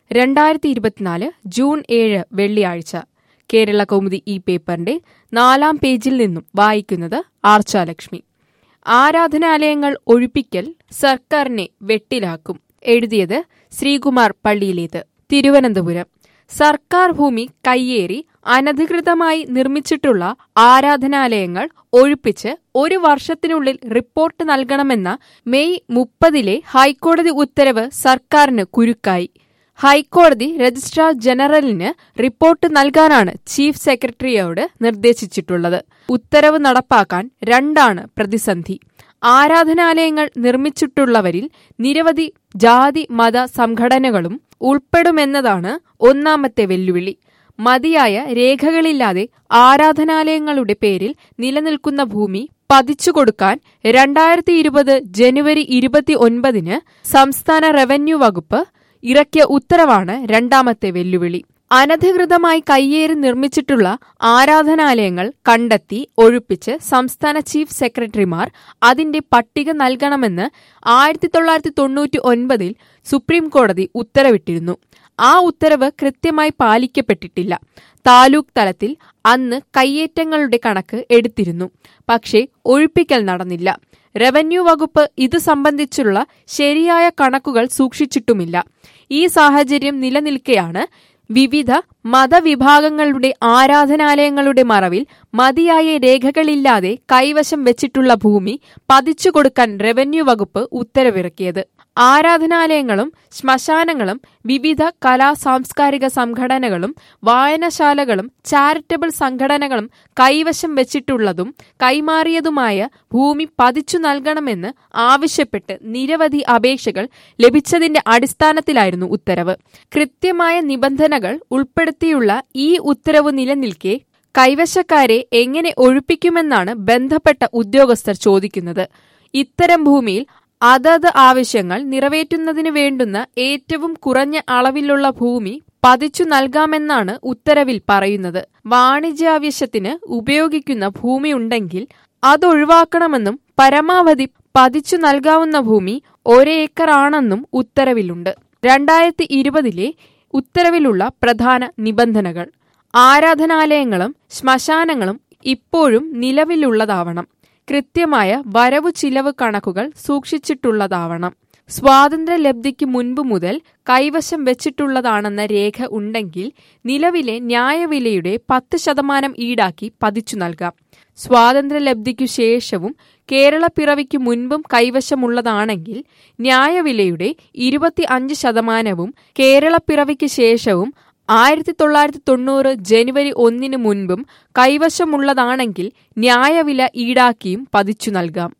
രണ്ടായിരത്തി ഇരുപത്തിനാല് ജൂൺ ഏഴ് വെള്ളിയാഴ്ച കേരള കൗമുദി ഈ പേപ്പറിന്റെ നാലാം പേജിൽ നിന്നും വായിക്കുന്നത് ആർച്ചാലക്ഷ്മി ആരാധനാലയങ്ങൾ ഒഴിപ്പിക്കൽ സർക്കാരിനെ വെട്ടിലാക്കും എഴുതിയത് ശ്രീകുമാർ പള്ളിയിലേത് തിരുവനന്തപുരം സർക്കാർ ഭൂമി കയ്യേറി അനധികൃതമായി നിർമ്മിച്ചിട്ടുള്ള ആരാധനാലയങ്ങൾ ഒഴിപ്പിച്ച് ഒരു വർഷത്തിനുള്ളിൽ റിപ്പോർട്ട് നൽകണമെന്ന മെയ് മുപ്പതിലെ ഹൈക്കോടതി ഉത്തരവ് സർക്കാരിന് കുരുക്കായി ഹൈക്കോടതി രജിസ്ട്രാർ ജനറലിന് റിപ്പോർട്ട് നൽകാനാണ് ചീഫ് സെക്രട്ടറിയോട് നിർദ്ദേശിച്ചിട്ടുള്ളത് ഉത്തരവ് നടപ്പാക്കാൻ രണ്ടാണ് പ്രതിസന്ധി ആരാധനാലയങ്ങൾ നിർമ്മിച്ചിട്ടുള്ളവരിൽ നിരവധി ജാതി മത സംഘടനകളും ഉൾപ്പെടുമെന്നതാണ് ഒന്നാമത്തെ വെല്ലുവിളി മതിയായ രേഖകളില്ലാതെ ആരാധനാലയങ്ങളുടെ പേരിൽ നിലനിൽക്കുന്ന ഭൂമി പതിച്ചുകൊടുക്കാൻ രണ്ടായിരത്തി ഇരുപത് ജനുവരി ഇരുപത്തി ഒൻപതിന് സംസ്ഥാന റവന്യൂ വകുപ്പ് ഇറക്കിയ ഉത്തരവാണ് രണ്ടാമത്തെ വെല്ലുവിളി അനധികൃതമായി കയ്യേറി നിർമ്മിച്ചിട്ടുള്ള ആരാധനാലയങ്ങൾ കണ്ടെത്തി ഒഴിപ്പിച്ച് സംസ്ഥാന ചീഫ് സെക്രട്ടറിമാർ അതിന്റെ പട്ടിക നൽകണമെന്ന് ആയിരത്തി തൊള്ളായിരത്തി തൊണ്ണൂറ്റി ഒൻപതിൽ സുപ്രീം കോടതി ഉത്തരവിട്ടിരുന്നു ആ ഉത്തരവ് കൃത്യമായി പാലിക്കപ്പെട്ടിട്ടില്ല താലൂക്ക് തലത്തിൽ അന്ന് കയ്യേറ്റങ്ങളുടെ കണക്ക് എടുത്തിരുന്നു പക്ഷേ ഒഴിപ്പിക്കൽ നടന്നില്ല റവന്യൂ വകുപ്പ് ഇത് സംബന്ധിച്ചുള്ള ശരിയായ കണക്കുകൾ സൂക്ഷിച്ചിട്ടുമില്ല ഈ സാഹചര്യം നിലനിൽക്കെയാണ് വിവിധ മതവിഭാഗങ്ങളുടെ ആരാധനാലയങ്ങളുടെ മറവിൽ മതിയായ രേഖകളില്ലാതെ കൈവശം വെച്ചിട്ടുള്ള ഭൂമി പതിച്ചു കൊടുക്കാൻ റവന്യൂ വകുപ്പ് ഉത്തരവിറക്കിയത് ആരാധനാലയങ്ങളും ശ്മശാനങ്ങളും വിവിധ കലാ സാംസ്കാരിക സംഘടനകളും വായനശാലകളും ചാരിറ്റബിൾ സംഘടനകളും കൈവശം വെച്ചിട്ടുള്ളതും കൈമാറിയതുമായ ഭൂമി പതിച്ചു നൽകണമെന്ന് ആവശ്യപ്പെട്ട് നിരവധി അപേക്ഷകൾ ലഭിച്ചതിന്റെ അടിസ്ഥാനത്തിലായിരുന്നു ഉത്തരവ് കൃത്യമായ നിബന്ധനകൾ ഉൾപ്പെടുത്തിയുള്ള ഈ ഉത്തരവ് നിലനിൽക്കെ കൈവശക്കാരെ എങ്ങനെ ഒഴിപ്പിക്കുമെന്നാണ് ബന്ധപ്പെട്ട ഉദ്യോഗസ്ഥർ ചോദിക്കുന്നത് ഇത്തരം ഭൂമിയിൽ അതത് ആവശ്യങ്ങൾ നിറവേറ്റുന്നതിന് വേണ്ടുന്ന ഏറ്റവും കുറഞ്ഞ അളവിലുള്ള ഭൂമി പതിച്ചു നൽകാമെന്നാണ് ഉത്തരവിൽ പറയുന്നത് വാണിജ്യാവശ്യത്തിന് ഉപയോഗിക്കുന്ന ഭൂമി ഉണ്ടെങ്കിൽ അതൊഴിവാക്കണമെന്നും പരമാവധി പതിച്ചു നൽകാവുന്ന ഭൂമി ഒരേക്കറാണെന്നും ഉത്തരവിലുണ്ട് രണ്ടായിരത്തി ഇരുപതിലെ ഉത്തരവിലുള്ള പ്രധാന നിബന്ധനകൾ ആരാധനാലയങ്ങളും ശ്മശാനങ്ങളും ഇപ്പോഴും നിലവിലുള്ളതാവണം കൃത്യമായ വരവു ചിലവ് കണക്കുകൾ സൂക്ഷിച്ചിട്ടുള്ളതാവണം സ്വാതന്ത്ര്യലബ്ധിക്ക് മുൻപ് മുതൽ കൈവശം വെച്ചിട്ടുള്ളതാണെന്ന രേഖ ഉണ്ടെങ്കിൽ നിലവിലെ ന്യായവിലയുടെ പത്ത് ശതമാനം ഈടാക്കി പതിച്ചു നൽകാം സ്വാതന്ത്ര്യലബ്ധിക്കു ശേഷവും കേരള പിറവിക്ക് മുൻപും കൈവശമുള്ളതാണെങ്കിൽ ന്യായവിലയുടെ ഇരുപത്തി അഞ്ച് ശതമാനവും കേരള പിറവിക്ക് ശേഷവും ആയിരത്തി തൊള്ളായിരത്തി തൊണ്ണൂറ് ജനുവരി ഒന്നിന് മുൻപും കൈവശമുള്ളതാണെങ്കിൽ ന്യായവില ഈടാക്കിയും പതിച്ചു നൽകാം